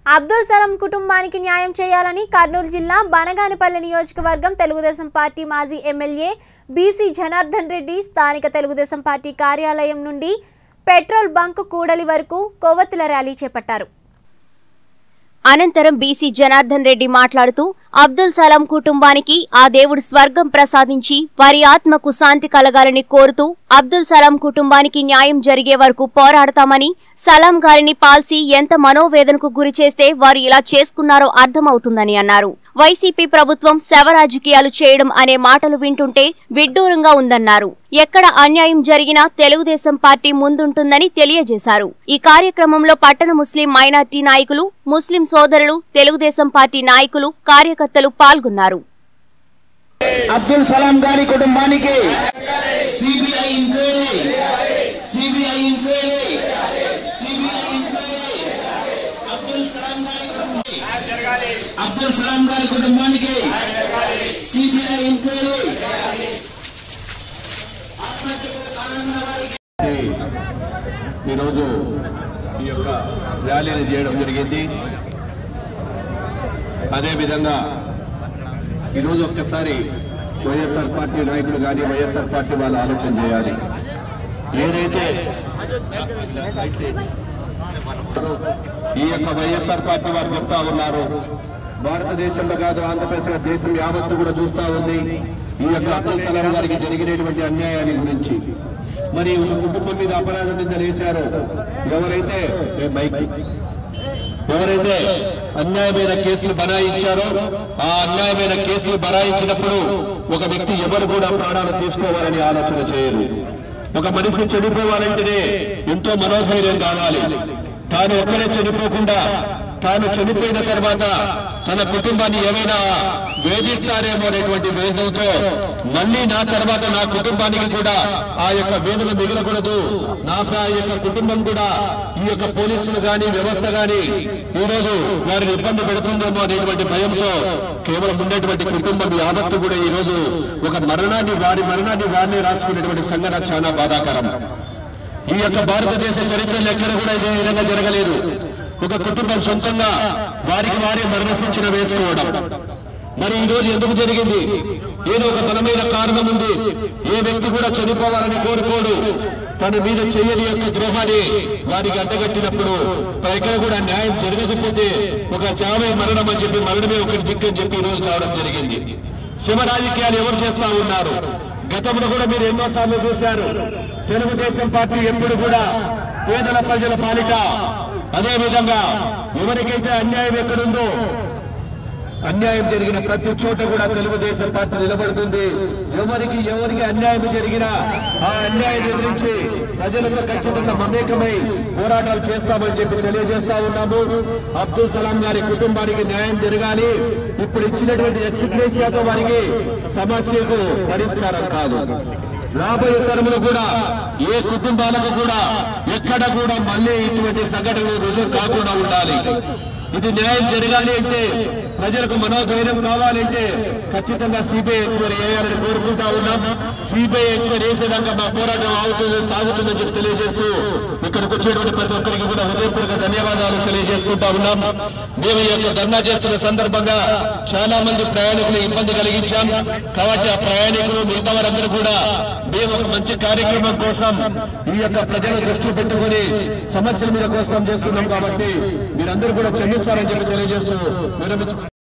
అబ్దుల్ సలాం కుటుంబానికి న్యాయం చేయాలని కర్నూలు జిల్లా బనగానపల్లి నియోజకవర్గం తెలుగుదేశం పార్టీ మాజీ ఎమ్మెల్యే బీసీ జనార్దన్ రెడ్డి స్థానిక తెలుగుదేశం పార్టీ కార్యాలయం నుండి పెట్రోల్ బంక్ కూడలి వరకు కొవ్వొత్తుల ర్యాలీ చేపట్టారు అనంతరం బీసీ జనార్దన్ రెడ్డి మాట్లాడుతూ అబ్దుల్ సలాం కుటుంబానికి ఆ దేవుడు స్వర్గం ప్రసాదించి వారి ఆత్మకు శాంతి కలగాలని కోరుతూ అబ్దుల్ సలాం కుటుంబానికి న్యాయం జరిగే వరకు పోరాడతామని సలాం గారిని పాల్సి ఎంత మనోవేదనకు గురి చేస్తే వారు ఇలా చేసుకున్నారో అర్థమవుతుందని అన్నారు వైసీపీ ప్రభుత్వం శవ రాజకీయాలు చేయడం అనే మాటలు వింటుంటే విడ్డూరంగా ఉందన్నారు ఎక్కడ అన్యాయం జరిగినా తెలుగుదేశం పార్టీ ముందుంటుందని తెలియజేశారు ఈ కార్యక్రమంలో పట్టణ ముస్లిం మైనార్టీ నాయకులు ముస్లిం సోదరులు తెలుగుదేశం పార్టీ నాయకులు కార్యకర్తలు పాల్గొన్నారు అబ్దుల్ సలాం గారి కుటుంబానికి CBI enquiry CBI enquiry CBI enquiry Abdul Salam గారి కుటుంబానికి అబ్దుల్ సలాం గారి కుటుంబానికి సిబిఐ ఎంక్వైరీ ఈరోజు ఈ యొక్క ర్యాలీని చేయడం జరిగింది అదేవిధంగా ఈరోజు ఒక్కసారి వైఎస్ఆర్ పార్టీ నాయకులు కానీ వైఎస్ఆర్ పార్టీ వాళ్ళు ఆలోచన చేయాలి ఏదైతే ఈ యొక్క వైఎస్ఆర్ పార్టీ వారు చెప్తా ఉన్నారు భారతదేశంలో కాదు ఆంధ్రప్రదేశ్ దేశం యావత్తు కూడా చూస్తా ఉంది ఈ యొక్క అబ్దుల్ సలాం గారికి జరిగినటువంటి అన్యాయాన్ని గురించి మరి ఒక కుటుంబం మీద అపరాధ నిందలు వేశారో ఎవరైతే ఏ మైక్ ఎవరైతే అన్యాయమైన కేసులు బనాయించారో ఆ అన్యాయమైన కేసులు బనాయించినప్పుడు ఒక వ్యక్తి ఎవరు కూడా ప్రాణాలు తీసుకోవాలని ఆలోచన చేయరు ఒక మనిషి చనిపోవాలంటేనే ఎంతో మనోధైర్యం కావాలి తాను ఒక్కరే చనిపోకుండా తాను చనిపోయిన తర్వాత తన కుటుంబాన్ని ఏమైనా వేధిస్తారేమో అనేటువంటి వేదనతో మళ్ళీ నా తర్వాత నా కుటుంబానికి కూడా ఆ యొక్క వేదన మిగలకూడదు నా ఆ యొక్క కుటుంబం కూడా ఈ యొక్క పోలీసులు గాని వ్యవస్థ గాని ఈ రోజు వారిని ఇబ్బంది పెడుతుందేమో అనేటువంటి భయంతో కేవలం ఉండేటువంటి కుటుంబం యావత్తు కూడా ఈ రోజు ఒక మరణాన్ని వారి మరణాన్ని వారిని రాసుకునేటువంటి సంఘటన చాలా బాధాకరం ఈ యొక్క భారతదేశ చరిత్రలో ఎక్కడ కూడా ఇదే విధంగా జరగలేదు ఒక కుటుంబం సొంతంగా వారికి వారే మరణశిక్షణ వేసుకోవడం మరి ఈ రోజు ఎందుకు జరిగింది ఏదో ఒక బలమైన కారణం ఉంది ఏ వ్యక్తి కూడా చనిపోవాలని కోరుకోడు తన మీద చేయని యొక్క ద్రోహాన్ని వారికి అడ్డగట్టినప్పుడు ఎక్కడ కూడా న్యాయం జరగకపోతే ఒక చావే మరణం అని చెప్పి మరణమే ఒకటి దిక్కని చెప్పి ఈ రోజు చావడం జరిగింది శివ రాజకీయాలు ఎవరు చేస్తా ఉన్నారు గతంలో కూడా మీరు ఎన్నోసార్లు చూశారు తెలుగుదేశం పార్టీ ఎప్పుడు కూడా పేదల ప్రజల పాలిట అదే విధంగా ఎవరికైతే అన్యాయం ఎక్కడుందో అన్యాయం జరిగిన ప్రతి చోట కూడా తెలుగుదేశం పార్టీ నిలబడుతుంది ఎవరికి ఎవరికి అన్యాయం జరిగినా ఆ అన్యాయం ఎదిరించి ప్రజలతో ఖచ్చితంగా మమేకమై పోరాటాలు చేస్తామని చెప్పి తెలియజేస్తా ఉన్నాము అబ్దుల్ సలాం గారి కుటుంబానికి న్యాయం జరగాలి ఇప్పుడు ఇచ్చినటువంటి ఎక్స్ప్రెసియాతో వారికి సమస్యకు పరిష్కారం కాదు రాబోయే తరములు కూడా ఏ కుటుంబాలకు కూడా ఎక్కడ కూడా మళ్ళీ ఇటువంటి సంఘటనలు రుజువు కాకుండా ఉండాలి ఇది న్యాయం జరగాలి అంటే ప్రజలకు మనోధైర్యం కావాలంటే ఖచ్చితంగా సిబిఐ ఎంక్వైరీ వేయాలని కోరుకుంటా ఉన్నాం సిబిఐ ఎంక్వైరీ వేసేదాకా మా పోరాటం అవుతుంది సాగుతుందని చెప్పి తెలియజేస్తూ ఇక్కడికి వచ్చేటువంటి ప్రతి ఒక్కరికి కూడా హృదయపూర్వక ధన్యవాదాలు తెలియజేసుకుంటా ఉన్నాం మేము ఈ యొక్క ధర్నా చేస్తున్న సందర్భంగా చాలా మంది ప్రయాణికులు ఇబ్బంది కలిగించాం కాబట్టి ఆ ప్రయాణికులు మిగతా వారందరూ కూడా మేము ఒక మంచి కార్యక్రమం కోసం ఈ యొక్క ప్రజల దృష్టి పెట్టుకుని సమస్యల మీద కోసం చేస్తున్నాం కాబట్టి మీరందరూ కూడా క్షమిస్తారని చెప్పి తెలియజేస్తూ విరమించు